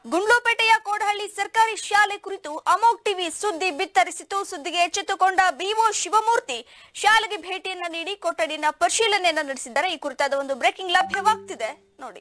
ಗುಂಡ್ಲುಪೇಟೆಯ ಕೋಡಹಳ್ಳಿ ಸರ್ಕಾರಿ ಶಾಲೆ ಕುರಿತು ಅಮೋಕ್ ಟಿವಿ ಸುದ್ದಿ ಬಿತ್ತರಿಸಿತು ಸುದ್ದಿಗೆ ಎಚ್ಚೆತ್ತುಕೊಂಡ ಬಿಒ ಶಿವಮೂರ್ತಿ ಶಾಲೆಗೆ ಭೇಟಿಯನ್ನ ನೀಡಿ ಕೊಠಡಿನ ಪರಿಶೀಲನೆಯನ್ನ ನಡೆಸಿದ್ದಾರೆ ಈ ಕುರಿತಾದ ಒಂದು ಬ್ರೇಕಿಂಗ್ ಲಭ್ಯವಾಗ್ತಿದೆ ನೋಡಿ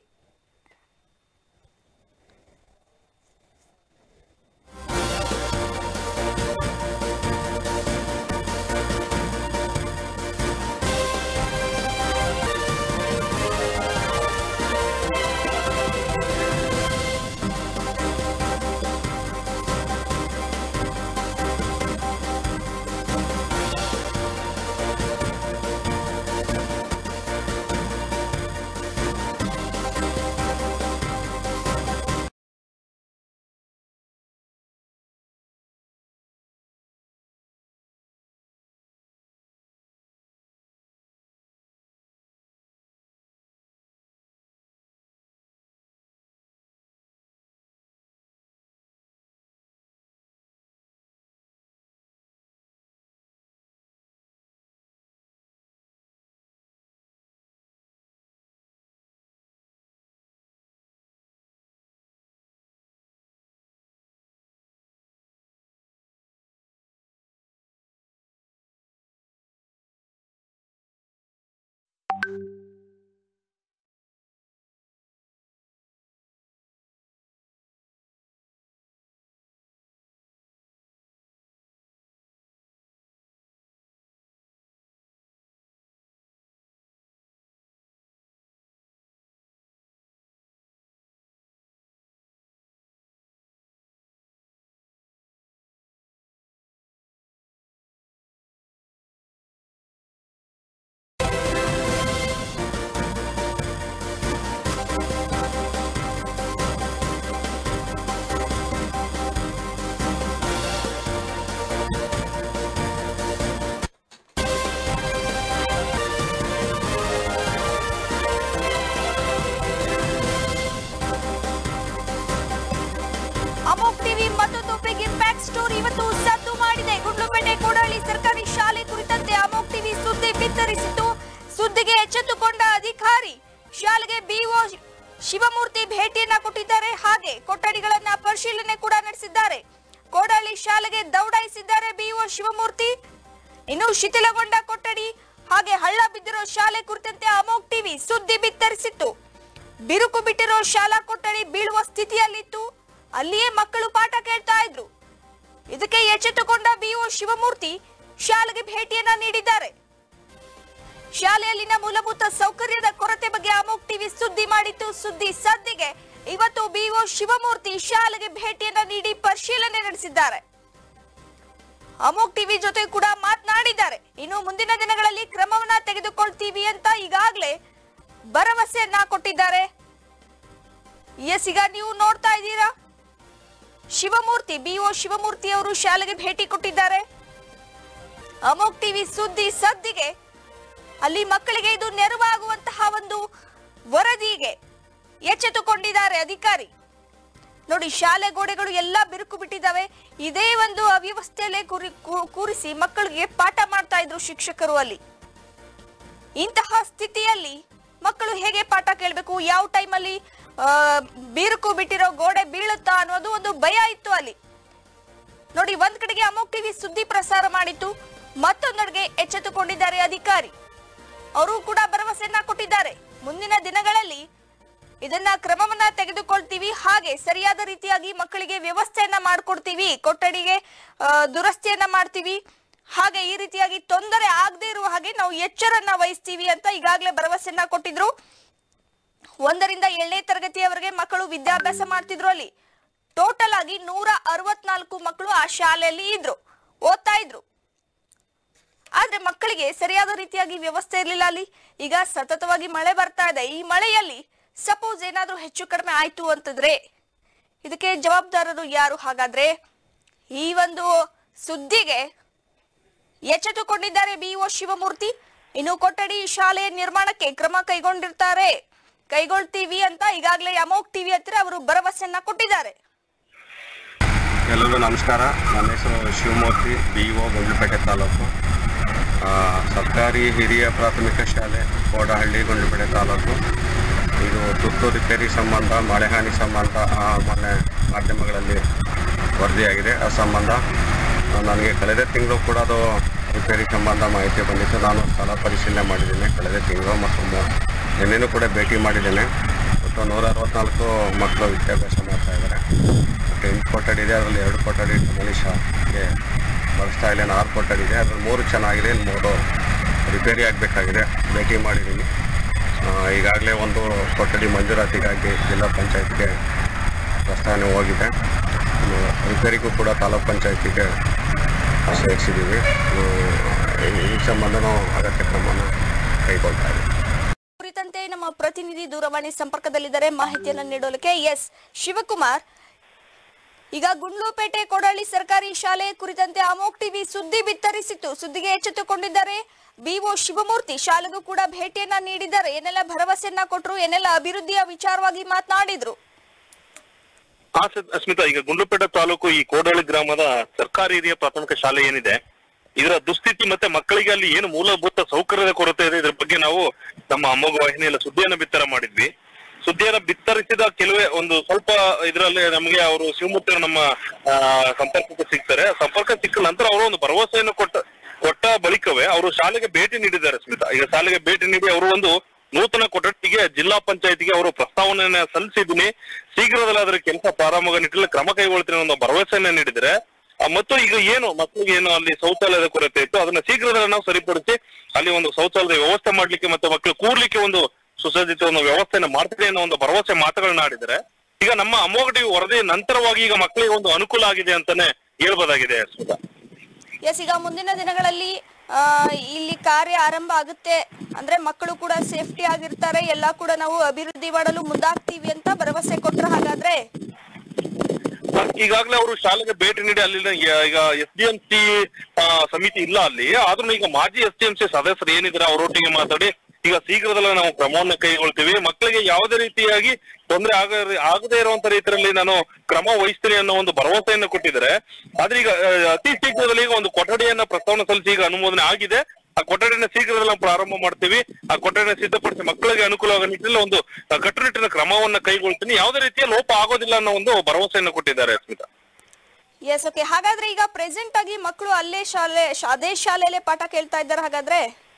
ಅಮೋಕ್ ಟಿವಿ ಮತ್ತೊಂದು ಬಿಗ್ ಇಂಪ್ಯಾಕ್ಟ್ ಸ್ಟೋರಿ ಇವತ್ತು ಸದ್ದು ಮಾಡಿದೆ ಗುಂಡ್ಲುಪೇಟೆ ಕೋಡಹಳ್ಳಿ ಸರ್ಕಾರಿ ಶಾಲೆ ಕುರಿತಂತೆ ಅಮೋಕ್ ಟಿವಿ ಸುದ್ದಿ ಬಿತ್ತರಿಸಿತು ಸುದ್ದಿಗೆ ಎಚ್ಚೆತ್ತುಕೊಂಡ ಅಧಿಕಾರಿ ಶಾಲೆಗೆ ಬಿಒ ಶಿವಮೂರ್ತಿ ಭೇಟಿಯನ್ನ ಕೊಟ್ಟಿದ್ದಾರೆ ಹಾಗೆ ಕೊಠಡಿಗಳನ್ನ ಪರಿಶೀಲನೆ ಕೂಡ ನಡೆಸಿದ್ದಾರೆ ಕೋಡಹಳ್ಳಿ ಶಾಲೆಗೆ ದೌಡಾಯಿಸಿದ್ದಾರೆ ಬಿಒ ಶಿವಮೂರ್ತಿ ಇನ್ನು ಶಿಥಿಲಗೊಂಡ ಕೊಠಡಿ ಹಾಗೆ ಹಳ್ಳ ಬಿದ್ದಿರೋ ಶಾಲೆ ಕುರಿತಂತೆ ಅಮೋಕ್ ಟಿವಿ ಸುದ್ದಿ ಬಿತ್ತರಿಸಿತ್ತು ಬಿರುಕು ಬಿಟ್ಟಿರೋ ಶಾಲಾ ಕೊಠಡಿ ಬೀಳುವ ಸ್ಥಿತಿಯಲ್ಲಿತ್ತು ಅಲ್ಲಿಯೇ ಮಕ್ಕಳು ಪಾಠ ಕೇಳ್ತಾ ಇದ್ರು ಇದಕ್ಕೆ ಎಚ್ಚೆತ್ತುಕೊಂಡ ಬಿಒ ಶಿವಮೂರ್ತಿ ಶಾಲೆಗೆ ಭೇಟಿಯನ್ನ ನೀಡಿದ್ದಾರೆ ಶಾಲೆಯಲ್ಲಿನ ಮೂಲಭೂತ ಸೌಕರ್ಯದ ಕೊರತೆ ಬಗ್ಗೆ ಅಮೋಕ್ ಟಿವಿ ಸುದ್ದಿ ಮಾಡಿತ್ತು ಸುದ್ದಿ ಸದ್ದಿಗೆ ಇವತ್ತು ಬಿಒ ಶಿವಮೂರ್ತಿ ಶಾಲೆಗೆ ಭೇಟಿಯನ್ನ ನೀಡಿ ಪರಿಶೀಲನೆ ನಡೆಸಿದ್ದಾರೆ ಅಮೋಕ್ ಟಿವಿ ಜೊತೆ ಕೂಡ ಮಾತನಾಡಿದ್ದಾರೆ ಇನ್ನು ಮುಂದಿನ ದಿನಗಳಲ್ಲಿ ಕ್ರಮವನ್ನ ತೆಗೆದುಕೊಳ್ತೀವಿ ಅಂತ ಈಗಾಗಲೇ ಭರವಸೆಯನ್ನ ಕೊಟ್ಟಿದ್ದಾರೆ ಎಸ್ ಈಗ ನೀವು ನೋಡ್ತಾ ಇದ್ದೀರಾ ಶಿವಮೂರ್ತಿ ಬಿಒ ಶಿವಮೂರ್ತಿ ಅವರು ಶಾಲೆಗೆ ಭೇಟಿ ಕೊಟ್ಟಿದ್ದಾರೆ ಅಮೋಕ್ ಟಿವಿ ಸುದ್ದಿ ಸದ್ದಿಗೆ ಅಲ್ಲಿ ಮಕ್ಕಳಿಗೆ ಇದು ನೆರವಾಗುವಂತಹ ಒಂದು ವರದಿಗೆ ಎಚ್ಚೆತ್ತುಕೊಂಡಿದ್ದಾರೆ ಅಧಿಕಾರಿ ನೋಡಿ ಶಾಲೆ ಗೋಡೆಗಳು ಎಲ್ಲ ಬಿರುಕು ಬಿಟ್ಟಿದ್ದಾವೆ ಇದೇ ಒಂದು ಅವ್ಯವಸ್ಥೆಯಲ್ಲೇ ಕೂರಿ ಕೂ- ಕೂರಿಸಿ ಮಕ್ಕಳಿಗೆ ಪಾಠ ಮಾಡ್ತಾ ಇದ್ರು ಶಿಕ್ಷಕರು ಅಲ್ಲಿ ಇಂತಹ ಸ್ಥಿತಿಯಲ್ಲಿ ಮಕ್ಕಳು ಹೇಗೆ ಪಾಠ ಕೇಳಬೇಕು ಯಾವ ಟೈಮಲ್ಲಿ ಬಿರುಕು ಬಿಟ್ಟಿರೋ ಗೋಡೆ ಬೀಳುತ್ತಾ ಅನ್ನೋದು ಒಂದು ಭಯ ಇತ್ತು ಅಲ್ಲಿ ನೋಡಿ ಒಂದ್ ಕಡೆಗೆ ಅಮೋಕ್ ಟಿವಿ ಸುದ್ದಿ ಪ್ರಸಾರ ಮಾಡಿತ್ತು ಮತ್ತೊಂದೆಡೆಗೆ ಎಚ್ಚೆತ್ತುಕೊಂಡಿದ್ದಾರೆ ಅಧಿಕಾರಿ ಅವರು ಕೂಡ ಭರವಸೆಯನ್ನ ಕೊಟ್ಟಿದ್ದಾರೆ ಮುಂದಿನ ದಿನಗಳಲ್ಲಿ ಇದನ್ನ ಕ್ರಮವನ್ನ ತೆಗೆದುಕೊಳ್ತೀವಿ ಹಾಗೆ ಸರಿಯಾದ ರೀತಿಯಾಗಿ ಮಕ್ಕಳಿಗೆ ವ್ಯವಸ್ಥೆಯನ್ನ ಮಾಡ್ಕೊಡ್ತೀವಿ ಕೊಠಡಿಗೆ ಆ, ದುರಸ್ತಿಯನ್ನ ಮಾಡ್ತೀವಿ ಹಾಗೆ ಈ ರೀತಿಯಾಗಿ ತೊಂದರೆ ಆಗದೆ ಇರುವ ಹಾಗೆ ನಾವು ಎಚ್ಚರನ್ನ ವಹಿಸ್ತೀವಿ ಅಂತ ಈಗಾಗಲೇ ಭರವಸೆಯನ್ನ ಕೊಟ್ಟಿದ್ರು ಒಂದರಿಂದ ಏಳನೇ ತರಗತಿಯವರೆಗೆ ಮಕ್ಕಳು ವಿದ್ಯಾಭ್ಯಾಸ ಮಾಡ್ತಿದ್ರು ಅಲ್ಲಿ ಟೋಟಲ್ ಆಗಿ ನೂರ ಅರವತ್ನಾಲ್ಕು ಮಕ್ಕಳು ಆ ಶಾಲೆಯಲ್ಲಿ ಇದ್ರು ಓದ್ತಾ ಇದ್ರು ಆದ್ರೆ ಮಕ್ಕಳಿಗೆ ಸರಿಯಾದ ರೀತಿಯಾಗಿ ವ್ಯವಸ್ಥೆ ಇರಲಿಲ್ಲ ಅಲ್ಲಿ ಈಗ ಸತತವಾಗಿ ಮಳೆ ಬರ್ತಾ ಇದೆ ಈ ಮಳೆಯಲ್ಲಿ ಸಪೋಸ್ ಏನಾದ್ರೂ ಹೆಚ್ಚು ಕಡಿಮೆ ಆಯ್ತು ಅಂತಂದ್ರೆ ಇದಕ್ಕೆ ಜವಾಬ್ದಾರರು ಯಾರು ಹಾಗಾದ್ರೆ ಈ ಒಂದು ಸುದ್ದಿಗೆ ಎಚ್ಚೆತ್ತುಕೊಂಡಿದ್ದಾರೆ ಬಿಒ ಶಿವಮೂರ್ತಿ ಇನ್ನು ಕೊಠಡಿ ಶಾಲೆ ನಿರ್ಮಾಣಕ್ಕೆ ಕ್ರಮ ಕೈಗೊಂಡಿರ್ತಾರೆ ಕೈಗೊಳ್ತೀವಿ ಅಂತ ಈಗಾಗಲೇ ಅಮೋಕ್ ಟಿವಿ ಹತ್ರ ಅವರು ಭರವಸೆಯನ್ನ ಕೊಟ್ಟಿದ್ದಾರೆ ಎಲ್ಲರಿಗೂ ನಮಸ್ಕಾರ ನನ್ನ ಹೆಸರು ಶಿವಮೂರ್ತಿ ಬಿ ಒ ಗುಂಡ್ಲುಪೇಟೆ ತಾಲೂಕು ಆ, ಸರ್ಕಾರಿ ಹಿರಿಯ ಪ್ರಾಥಮಿಕ ಶಾಲೆ ಕೋಡಹಳ್ಳಿ ಗುಂಡ್ಲುಪೇಟೆ ತಾಲೂಕು ಇದು ತುರ್ತು ರಿಪೇರಿ ಸಂಬಂಧ ಮಳೆ ಹಾನಿ ಸಂಬಂಧ ಆ, ಮೊನ್ನೆ ಅಭಿವೃದ್ಧಿಯಾಗಿದೆ ಆ ಸಂಬಂಧ ಆ, ನನಗೆ ಕಳೆದ ತಿಂಗಳು ಕೂಡ ಅದು ರಿಪೇರಿ ಸಂಬಂಧ ಮಾಹಿತಿ ಬಂದಿತ್ತು ನಾನು ಸ್ಥಳ ಪರಿಶೀಲನೆ ಮಾಡಿದ್ದೇನೆ ಕಳೆದ ತಿಂಗಳು ಮತ್ತು ಮೊ- ನಿನ್ನೆನೂ ಕೂಡ ಭೇಟಿ ಮಾಡಿದ್ದೇನೆ ಒಟ್ಟು ನೂರ ಅರವತ್ನಾಲ್ಕು ಮಕ್ಕಳು ವಿದ್ಯಾಭ್ಯಾಸ ಮಾಡ್ತಾ ಇದ್ದಾರೆ ಮತ್ತು ಎಂಟು ಕೊಠಡಿ ಇದೆ ಅದರಲ್ಲಿ ಎರಡು ಕೊಠಡಿ ಮನುಷ್ಯಗೆ ಬಳಸ್ತಾ ಇಲ್ಲ ಆರು ಕೊಠಡಿ ಇದೆ ಅದ್ರಲ್ಲಿ ಮೂರು ಚೆನ್ನಾಗಿದೆ ಇನ್ನು ಮೂರು ರಿಪೇರಿ ಆಗಬೇಕಾಗಿದೆ ಭೇಟಿ ಮಾಡಿದ್ದೀನಿ ಈಗಾಗಲೇ ಒಂದು ಕೊಠಡಿ ಮಂಜೂರಾತಿಗಾಗಿ ಜಿಲ್ಲಾ ಪಂಚಾಯತ್ಗೆ ಪ್ರಸ್ತಾವನೆ ಹೋಗಿದೆ ಇನ್ನು ರಿಪೇರಿಗೂ ಕೂಡ ತಾಲೂಕ್ ಪಂಚಾಯತಿಗೆ ಸೇರಿಸಿದ್ದೀವಿ ಈ- ಈ ಸಂಬಂಧನೂ ಅಗತ್ಯ ಕ್ರಮವನ್ನು ಕೈಗೊಳ್ತಾ ಇದ್ದೀವಿ ಕುರಿತಂತೆ ನಮ್ಮ ಪ್ರತಿನಿಧಿ ದೂರವಾಣಿ ಸಂಪರ್ಕದಲ್ಲಿದ್ದಾರೆ ಮಾಹಿತಿಯನ್ನು ನೀಡೋದಕ್ಕೆ ಎಸ್ ಶಿವಕುಮಾರ್ ಈಗ ಗುಂಡ್ಲುಪೇಟೆ ಕೊಡಳ್ಳಿ ಸರ್ಕಾರಿ ಶಾಲೆ ಕುರಿತಂತೆ ಅಮೋಕ್ ಟಿವಿ ಸುದ್ದಿ ಬಿತ್ತರಿಸಿತ್ತು ಸುದ್ದಿಗೆ ಎಚ್ಚೆತ್ತುಕೊಂಡಿದ್ದಾರೆ ಬಿಒ ಶಿವಮೂರ್ತಿ ಶಾಲೆಗೂ ಕೂಡ ಭೇಟಿಯನ್ನ ನೀಡಿದ್ದಾರೆ ಏನೆಲ್ಲ ಭರವಸೆಯನ್ನ ಕೊಟ್ಟರು ಏನೆಲ್ಲ ಅಭಿವೃದ್ಧಿಯ ವಿಚಾರವಾಗಿ ಮಾತನಾಡಿದ್ರು ಹಾ ಸ- ಸ್ಮಿತಾ ಈಗ ಗುಂಡ್ಲುಪೇಟೆ ತಾಲೂಕು ಈ ಕೋಡಳ್ಳಿ ಗ್ರಾಮದ ಸರ್ಕಾರಿ ಹಿರಿಯ ಪ್ರಾಥಮಿಕ ಶಾಲೆ ಏನಿದೆ ಇದರ ದುಸ್ಥಿತಿ ಮತ್ತೆ ಮಕ್ಕಳಿಗೆ ಅಲ್ಲಿ ಏನು ಮೂಲಭೂತ ಸೌಕರ್ಯದ ಕೊರತೆ ಇದೆ ಇದ್ರ ಬಗ್ಗೆ ನಾವು ನಮ್ಮ ಅಮ್ಮಗ ವಾಹಿನಿಯಲ್ಲಿ ಸುದ್ದಿಯನ್ನು ಬಿತ್ತರ ಮಾಡಿದ್ವಿ ಸುದ್ದಿಯನ್ನು ಬಿತ್ತರಿಸಿದ ಕೆಲವೇ ಒಂದು ಸ್ವಲ್ಪ ಇದರಲ್ಲಿ ನಮಗೆ ಅವರು ಶಿವಮೂರ್ತಿ ಅವರು ನಮ್ಮ ಆ, ಸಂಪರ್ಕಕ್ಕೆ ಸಿಗ್ತಾರೆ ಸಂಪರ್ಕ ಸಿಕ್ಕ ನಂತರ ಅವರು ಒಂದು ಭರವಸೆಯನ್ನು ಕೊಟ್ಟ ಕೊಟ್ಟ ಬಳಿಕವೇ ಅವರು ಶಾಲೆಗೆ ಭೇಟಿ ನೀಡಿದ್ದಾರೆ ಸ್ಮಿತಾ ಈಗ ಶಾಲೆಗೆ ಭೇಟಿ ನೀಡಿ ಅವರು ಒಂದು ನೂತನ ಕೊಠಡಿಗೆ ಜಿಲ್ಲಾ ಪಂಚಾಯತಿಗೆ ಅವರು ಪ್ರಸ್ತಾವನೆಯನ್ನ ಸಲ್ಲಿಸಿದ್ದೀನಿ ಶೀಘ್ರದಲ್ಲೇ ಅದರ ಕೆಲಸ ಪ್ರಾರಂಭ ನಿಟ್ಟಿನಲ್ಲಿ ಕ್ರಮ ಕೈಗೊಳ್ತೀನಿ ಅನ್ನೋ ಭರವಸೆಯನ್ನ ನೀಡಿದರೆ ಆ, ಮತ್ತು ಈಗ ಏನು ಮಕ್ಕಳಿಗೆ ಏನು ಅಲ್ಲಿ ಶೌಚಾಲಯದ ಕೊರತೆ ಇತ್ತು ಅದನ್ನ ಶೀಘ್ರದಲ್ಲೇ ನಾವು ಸರಿಪಡಿಸಿ ಅಲ್ಲಿ ಒಂದು ಶೌಚಾಲಯದ ವ್ಯವಸ್ಥೆ ಮಾಡ್ಲಿಕ್ಕೆ ಮತ್ತೆ ಮಕ್ಕಳು ಕೂರ್ಲಿಕ್ಕೆ ಒಂದು ಸುಸಜ್ಜಿತ ಒಂದು ವ್ಯವಸ್ಥೆಯನ್ನ ಮಾಡ್ತೀನಿ ಅನ್ನೋ ಒಂದು ಭರವಸೆ ಮಾತುಗಳನ್ನ ಆಡಿದರೆ ಈಗ ನಮ್ಮ ಅಮೋಘ ಟಿವಿ ವರದಿ ನಂತರವಾಗಿ ಈಗ ಮಕ್ಕಳಿಗೆ ಒಂದು ಅನುಕೂಲ ಆಗಿದೆ ಅಂತಾನೆ ಹೇಳ್ಬೋದಾಗಿದೆ ಸ್ಮಿತಾ ಎಸ್ ಈಗ ಮುಂದಿನ ದಿನಗಳಲ್ಲಿ ಆ, ಇಲ್ಲಿ ಕಾರ್ಯ ಆರಂಭ ಆಗುತ್ತೆ ಅಂದ್ರೆ ಮಕ್ಕಳು ಕೂಡ ಸೇಫ್ಟಿ ಆಗಿರ್ತಾರೆ ಎಲ್ಲಾ ಕೂಡ ನಾವು ಅಭಿವೃದ್ಧಿ ಮಾಡಲು ಮುಂದಾಗ್ತೀವಿ ಅಂತ ಭರವಸೆ ಕೊಟ್ರ ಹಾಗಾದ್ರೆ ಈಗಾಗಲೇ ಅವರು ಶಾಲೆಗೆ ಭೇಟಿ ನೀಡಿ ಅಲ್ಲಿನ ಯ- ಈಗ ಎಸ್ ಡಿ ಎಂ ಸಿ ಸಮಿತಿ ಇಲ್ಲ ಅಲ್ಲಿ ಆದ್ರೂ ಈಗ ಮಾಜಿ ಎಸ್ ಡಿ ಎಂ ಸಿ ಸದಸ್ಯರು ಏನಿದ್ದಾರೆ ಅವರೊಟ್ಟಿಗೆ ಮಾತಾಡಿ ಈಗ ಶೀಘ್ರದಲ್ಲೇ ನಾವು ಕ್ರಮವನ್ನು ಕೈಗೊಳ್ತೀವಿ ಮಕ್ಕಳಿಗೆ ಯಾವುದೇ ರೀತಿಯಾಗಿ ತೊಂದರೆ ಆಗ ಆಗದೇ ಇರುವಂತ ರೀತಿಯಲ್ಲಿ ನಾನು ಕ್ರಮ ವಹಿಸ್ತೀನಿ ಅನ್ನೋ ಒಂದು ಭರವಸೆಯನ್ನು ಕೊಟ್ಟಿದ್ದಾರೆ ಆದ್ರೆ ಈಗ ಆ, ಅತಿ ಶೀಘ್ರದಲ್ಲಿ ಈಗ ಒಂದು ಕೊಠಡಿಯನ್ನ ಪ್ರಸ್ತಾವನೆ ಸಲ್ಲಿಸಿ ಈಗ ಅನುಮೋದನೆ ಆಗಿದೆ ಆ ಕೊಠಡಿನ ಶೀಘ್ರದಲ್ಲಿ ನಾವು ಪ್ರಾರಂಭ ಮಾಡ್ತೀವಿ ಆ ಕೊಠಡಿನ ಸಿದ್ಧಪಡಿಸಿ ಮಕ್ಕಳಿಗೆ ಅನುಕೂಲ ಆಗೋ ನಿಟ್ಟಿನಲ್ಲಿ ಒಂದು ಆ, ಕಟ್ಟುನಿಟ್ಟಿನ ಕ್ರಮವನ್ನ ಕೈಗೊಳ್ತೀನಿ ಯಾವುದೇ ರೀತಿಯ ಲೋಪ ಆಗೋದಿಲ್ಲ ಅನ್ನೋ ಒಂದು ಭರವಸೆಯನ್ನು ಕೊಟ್ಟಿದ್ದಾರೆ ಸ್ಮಿತಾ ಎಸ್ ಓಕೆ ಹಾಗಾದ್ರೆ ಈಗ ಪ್ರೆಸೆಂಟ್ ಆಗಿ ಮಕ್ಕಳು ಅಲ್ಲೇ ಶಾಲೆ ಶಾ- ಅದೇ ಶಾಲೆಯಲ್ಲೇ ಪಾಠ ಕೇಳ್ತಾ ಇದ್ದಾರೆ ಹಾಗಾದ್ರೆ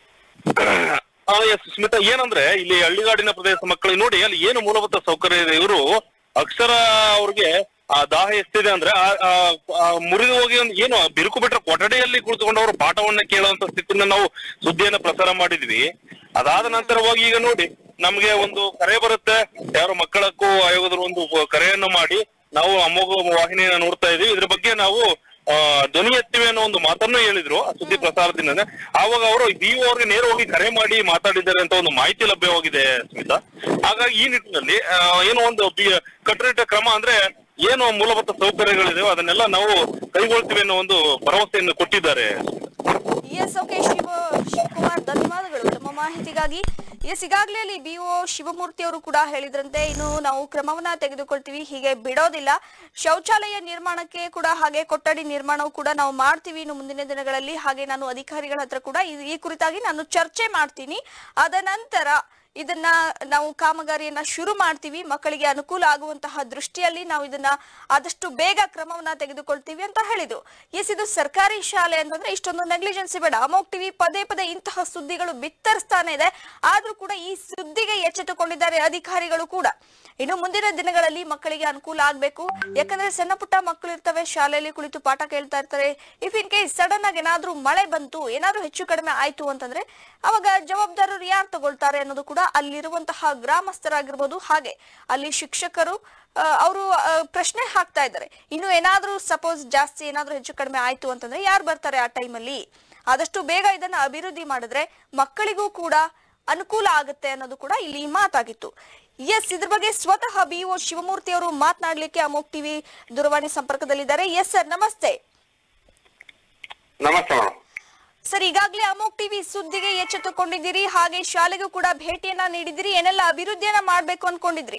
ಆ, ಎಸ್ ಸ್ಮಿತಾ ಏನಂದ್ರೆ ಇಲ್ಲಿ ಹಳ್ಳಿಗಾಡಿನ ಪ್ರದೇಶ ಮಕ್ಕಳಿಗೆ ನೋಡಿ ಅಲ್ಲಿ ಏನು ಮೂಲಭೂತ ಸೌಕರ್ಯ ಇದೆ ಇವರು ಅಕ್ಷರ ಅವ್ರಿಗೆ ಆ ದಾಹ ಎಷ್ಟಿದೆ ಅಂದ್ರೆ ಆ- ಆ- ಆ ಮುರಿದು ಹೋಗಿ ಒಂದು ಏನು ಬಿರುಕು ಬಿಟ್ರೆ ಕೊಠಡಿಯಲ್ಲಿ ಕುಳಿತುಕೊಂಡು ಅವರು ಪಾಠವನ್ನ ಕೇಳುವಂತ ಸ್ಥಿತಿನ ನಾವು ಸುದ್ದಿಯನ್ನ ಪ್ರಸಾರ ಮಾಡಿದ್ವಿ ಅದಾದ ನಂತರವಾಗಿ ಈಗ ನೋಡಿ ನಮ್ಗೆ ಒಂದು ಕರೆ ಬರುತ್ತೆ ಯಾರು ಮಕ್ಕಳಕ್ಕೂ ಆಯೋಗದ ಒಂದು ಕರೆಯನ್ನು ಮಾಡಿ ನಾವು ಅಮೋಘ ವಾಹಿನಿಯನ್ನ ನೋಡ್ತಾ ಇದೀವಿ ಇದ್ರ ಬಗ್ಗೆ ನಾವು ಆ, ಧ್ವನಿ ಎತ್ತಿವೆ ಅನ್ನೋ ಒಂದು ಮಾತನ್ನು ಹೇಳಿದ್ರು ಆ ಸುದ್ದಿ ಪ್ರಸಾರದಿಂದ ಆವಾಗ ಅವರು ಬಿಒ ಅವ್ರಿಗೆ ನೇರವಾಗಿ ಕರೆ ಮಾಡಿ ಮಾತಾಡಿದ್ದಾರೆ ಅಂತ ಒಂದು ಮಾಹಿತಿ ಲಭ್ಯವಾಗಿದೆ ಸ್ಮಿತಾ ಹಾಗಾಗಿ ಈ ನಿಟ್ಟಿನಲ್ಲಿ ಆ, ಏನೋ ಒಂದು ಬಿ- ಕಟ್ಟುನಿಟ್ಟ ಕ್ರಮ ಅಂದ್ರೆ ಏನು ಮೂಲಭೂತ ಸೌಕರ್ಯಗಳಿದೆ ಅದನ್ನೆಲ್ಲ ನಾವು ಕೈಗೊಳ್ತೀವಿ ಅನ್ನೋ ಒಂದು ಭರವಸೆಯನ್ನು ಕೊಟ್ಟಿದ್ದಾರೆ ಎಸ್ ಓಕೆ ಶಿವ ಶಿವಕುಮಾರ್ ಧನ್ಯವಾದಗಳು ತಮ್ಮ ಮಾಹಿತಿಗಾಗಿ ಎಸ್ ಈಗಾಗಲೇ ಅಲ್ಲಿ ಬಿಒ ಶಿವಮೂರ್ತಿ ಅವರು ಕೂಡ ಹೇಳಿದ್ರಂತೆ ಇನ್ನು ನಾವು ಕ್ರಮವನ್ನ ತೆಗೆದುಕೊಳ್ತೀವಿ ಹೀಗೆ ಬಿಡೋದಿಲ್ಲ ಶೌಚಾಲಯ ನಿರ್ಮಾಣಕ್ಕೆ ಕೂಡ ಹಾಗೆ ಕೊಠಡಿ ನಿರ್ಮಾಣವು ಕೂಡ ನಾವು ಮಾಡ್ತೀವಿ ಇನ್ನು ಮುಂದಿನ ದಿನಗಳಲ್ಲಿ ಹಾಗೆ ನಾನು ಅಧಿಕಾರಿಗಳ ಹತ್ರ ಕೂಡ ಈ- ಈ ಕುರಿತಾಗಿ ನಾನು ಚರ್ಚೆ ಮಾಡ್ತೀನಿ ಅದ ನಂತರ ಇದನ್ನ ನಾವು ಕಾಮಗಾರಿಯನ್ನ ಶುರು ಮಾಡ್ತೀವಿ ಮಕ್ಕಳಿಗೆ ಅನುಕೂಲ ಆಗುವಂತಹ ದೃಷ್ಟಿಯಲ್ಲಿ ನಾವು ಇದನ್ನ ಆದಷ್ಟು ಬೇಗ ಕ್ರಮವನ್ನ ತೆಗೆದುಕೊಳ್ತೀವಿ ಅಂತ ಹೇಳಿದ್ರು ಎಸ್ ಇದು ಸರ್ಕಾರಿ ಶಾಲೆ ಅಂತಂದ್ರೆ ಇಷ್ಟೊಂದು ನೆಗ್ಲಿಜೆನ್ಸಿ ಬೇಡ ಅಮೋಕ್ ಟಿವಿ ಪದೇ ಪದೇ ಇಂತಹ ಸುದ್ದಿಗಳು ಬಿತ್ತರಿಸ್ತಾನೆ ಇದೆ ಆದ್ರೂ ಕೂಡ ಈ ಸುದ್ದಿಗೆ ಎಚ್ಚೆತ್ತುಕೊಂಡಿದ್ದಾರೆ ಅಧಿಕಾರಿಗಳು ಕೂಡ ಇನ್ನು ಮುಂದಿನ ದಿನಗಳಲ್ಲಿ ಮಕ್ಕಳಿಗೆ ಅನುಕೂಲ ಆಗ್ಬೇಕು ಯಾಕಂದ್ರೆ ಸಣ್ಣ ಪುಟ್ಟ ಮಕ್ಕಳು ಇರ್ತವೆ ಶಾಲೆಯಲ್ಲಿ ಕುಳಿತು ಪಾಠ ಕೇಳ್ತಾ ಇರ್ತಾರೆ ಇಫ್ ಇನ್ ಕೇಸ್ ಸಡನ್ ಆಗಿ ಏನಾದ್ರೂ ಮಳೆ ಬಂತು ಏನಾದ್ರೂ ಹೆಚ್ಚು ಕಡಿಮೆ ಆಯ್ತು ಅಂತಂದ್ರೆ ಅವಾಗ ಜವಾಬ್ದಾರರು ಯಾರು ತಗೊಳ್ತಾರೆ ಅನ್ನೋದು ಕೂಡ ಅಲ್ಲಿರುವಂತಹ ಗ್ರಾಮಸ್ಥರಾಗಿರ್ಬೋದು ಹಾಗೆ ಅಲ್ಲಿ ಶಿಕ್ಷಕರು ಅವರು ಪ್ರಶ್ನೆ ಹಾಕ್ತಾ ಇದ್ದಾರೆ ಇನ್ನು ಏನಾದ್ರೂ ಸಪೋಸ್ ಜಾಸ್ತಿ ಏನಾದ್ರೂ ಹೆಚ್ಚು ಕಡಿಮೆ ಆಯ್ತು ಅಂತಂದ್ರೆ ಯಾರು ಬರ್ತಾರೆ ಆ ಟೈಮಲ್ಲಿ ಆದಷ್ಟು ಬೇಗ ಇದನ್ನ ಅಭಿವೃದ್ಧಿ ಮಾಡಿದ್ರೆ ಮಕ್ಕಳಿಗೂ ಕೂಡ ಅನುಕೂಲ ಆಗುತ್ತೆ ಅನ್ನೋದು ಕೂಡ ಇಲ್ಲಿ ಮಾತಾಗಿತ್ತು ಎಸ್ ಇದ್ರ ಬಗ್ಗೆ ಸ್ವತಃ ಬಿಒ ಶಿವಮೂರ್ತಿ ಅವರು ಮಾತನಾಡ್ಲಿಕ್ಕೆ ಅಮೋಕ್ ಟಿವಿ ದೂರವಾಣಿ ಸಂಪರ್ಕದಲ್ಲಿದ್ದಾರೆ ಎಸ್ ಸರ್ ನಮಸ್ತೆ ನಮಸ್ತೆ ಮೇಡಮ್ ಸರ್ ಈಗಾಗಲೇ ಅಮೋಕ್ ಟಿವಿ ಸುದ್ದಿಗೆ ಎಚ್ಚೆತ್ತುಕೊಂಡಿದ್ದೀರಿ ಹಾಗೆ ಶಾಲೆಗೂ ಕೂಡ ಭೇಟಿಯನ್ನ ನೀಡಿದಿರಿ ಏನೆಲ್ಲ ಅಭಿವೃದ್ಧಿಯನ್ನ ಮಾಡ್ಬೇಕು ಅನ್ಕೊಂಡಿದ್ರಿ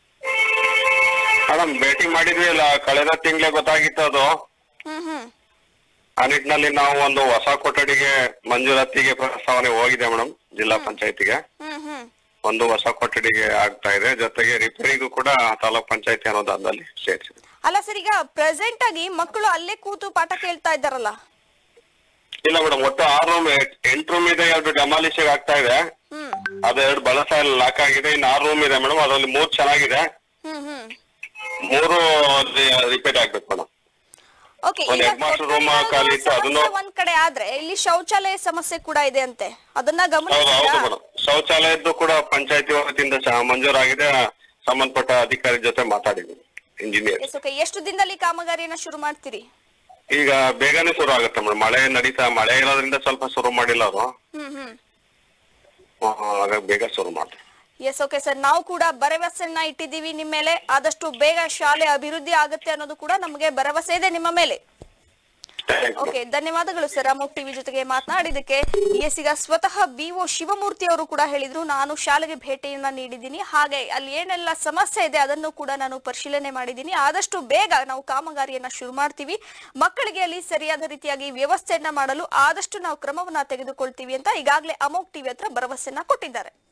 ಮೇಡಮ್ ಭೇಟಿ ಮಾಡಿದ್ವಿ ಅಲ್ಲ ಕಳೆದ ತಿಂಗಳೇ ಗೊತ್ತಾಗಿತ್ತು ಅದು ಹ್ಮ್ ಹ್ಮ್ ಆ ನಿಟ್ಟಿನಲ್ಲಿ ನಾವು ಒಂದು ಹೊಸ ಕೊಠಡಿಗೆ ಮಂಜೂರಾತಿಗೆ ಪ್ರಸ್ತಾವನೆ ಹೋಗಿದೆ ಮೇಡಮ್ ಜಿಲ್ಲಾ ಪಂಚಾಯತಿಗೆ ಹ್ಮ್ ಹ್ಮ್ ಒಂದು ಹೊಸ ಕೊಠಡಿಗೆ ಆಗ್ತಾ ಇದೆ ಜೊತೆಗೆ ರಿಪೇರಿಗೂ ಕೂಡ ತಾಲೂಕ್ ಪಂಚಾಯತಿ ಅನುದಾನದಲ್ಲಿ ಸೇರಿಸಿದೆ ಅಲ್ಲ ಸರ್ ಈಗ ಪ್ರೆಸೆಂಟ್ ಆಗಿ ಮಕ್ಕಳು ಅಲ್ಲೇ ಕೂತು ಪಾಠ ಕೇಳ್ತಾ ಇದ್ದಾರಲ್ಲ ಇಲ್ಲ ಮೇಡಮ್ ಒಟ್ಟು ಆರು ರೂಮ್ ಎಂಟು ರೂಮ್ ಇದೆ ಎರಡು ಡೆಮಾಲಿಶ್ ಆಗ್ತಾ ಇದೆ ಹ್ಮ್ ಅದು ಎರಡು ಬಳಸ ಲಾಕ್ ಆಗಿದೆ ಇನ್ನು ಆರು ರೂಮ್ ಇದೆ ಮೇಡಮ್ ಅದರಲ್ಲಿ ಮೂರ್ ಚೆನ್ನಾಗಿದೆ ಹ್ಮ್ ಹ್ಮ್ ಮೂರು ರಿಪೇರಿ ಆಗ್ಬೇಕು ಮೇಡಮ್ ಓಕೆ ಒಂದ್ ಈಗ headmaster room ಕೊಠಡಿಗಳ ಖಾಲಿ ಇತ್ತು, ಅದನ್ನು- ಸಮಸ್ಯೆ ಒಂದ್ ಕಡೆ ಆದ್ರೆ ಇಲ್ಲಿ ಶೌಚಾಲಯ ಸಮಸ್ಯೆ ಕೂಡ ಇದೆ ಅಂತೆ ಅದನ್ನ ಹೌದು ಹೌದು ಗಮನಿಸಿದ್ರಾ ಮೇಡಮ್ ಶೌಚಾಲಯದ್ದು ಕೂಡ ಪಂಚಾಯತಿ ವತಿಯಿಂದ ಸ- ಮಂಜೂರಾಗಿದೆ ಸಂಬಂಧಪಟ್ಟ ಅಧಿಕಾರಿ ಜೊತೆ ಮಾತಾಡಿದ್ವಿ ಇಂಜಿನಿಯರ್ ಎಸ್ ಓಕೆ ಎಷ್ಟು ದಿನದಲ್ಲಿ ಕಾಮಗಾರಿಯನ್ನ ಶುರು ಮಾಡ್ತೀರಿ ಈಗ ಬೇಗನೆ ಶುರು ಆಗುತ್ತೆ ಮೇಡಮ್ ಮಳೆ ನಡೀತಾ ಮಳೆ ಇರೋದ್ರಿಂದ ಸ್ವಲ್ಪ ಶುರು ಮಾಡಿಲ್ಲ ಅವರು ಹ್ಮ್ ಹ್ಮ್ ಹಾಗಾಗಿ ಬೇಗ ಶುರು ಮಾಡ್ತಾರೆ ಎಸ್ ಓಕೆ ಸರ್ ನಾವು ಕೂಡ ಭರವಸೆಯನ್ನ ಇಟ್ಟಿದ್ದೀವಿ ನಿಮ್ಮ ಮೇಲೆ ಆದಷ್ಟು ಬೇಗ ಶಾಲೆ ಅಭಿವೃದ್ಧಿ ಆಗುತ್ತೆ ಅನ್ನೋದು ಕೂಡ ನಮಗೆ ಭರವಸೆ ಇದೆ ನಿಮ್ಮ ಮೇಲೆ Thank you. ಓಕೆ ಧನ್ಯವಾದಗಳು ಸರ್ ಅಮೋಕ್ ಟಿವಿ ಜೊತೆಗೆ ಮಾತನಾಡಿದಕ್ಕೆ ಎಸ್ ಈಗ ಸ್ವತಃ ಬಿ ಒ ಶಿವಮೂರ್ತಿ ಅವರು ಕೂಡ ಹೇಳಿದ್ರು ನಾನು ಶಾಲೆಗೆ ಭೇಟಿಯನ್ನ ನೀಡಿದ್ದೀನಿ ಹಾಗೆ ಅಲ್ಲಿ ಏನೆಲ್ಲ ಸಮಸ್ಯೆ ಇದೆ ಅದನ್ನು ಕೂಡ ನಾನು ಪರಿಶೀಲನೆ ಮಾಡಿದ್ದೀನಿ ಆದಷ್ಟು ಬೇಗ ನಾವು ಕಾಮಗಾರಿಯನ್ನ ಶುರು ಮಾಡ್ತೀವಿ ಮಕ್ಕಳಿಗೆ ಅಲ್ಲಿ ಸರಿಯಾದ ರೀತಿಯಾಗಿ ವ್ಯವಸ್ಥೆಯನ್ನ ಮಾಡಲು ಆದಷ್ಟು ನಾವು ಕ್ರಮವನ್ನ ತೆಗೆದುಕೊಳ್ತೀವಿ ಅಂತ ಈಗಾಗಲೇ ಅಮೋಕ್ ಟಿವಿ ಹತ್ರ ಭರವಸೆಯನ್ನ ಕೊಟ್ಟಿದ್ದಾರೆ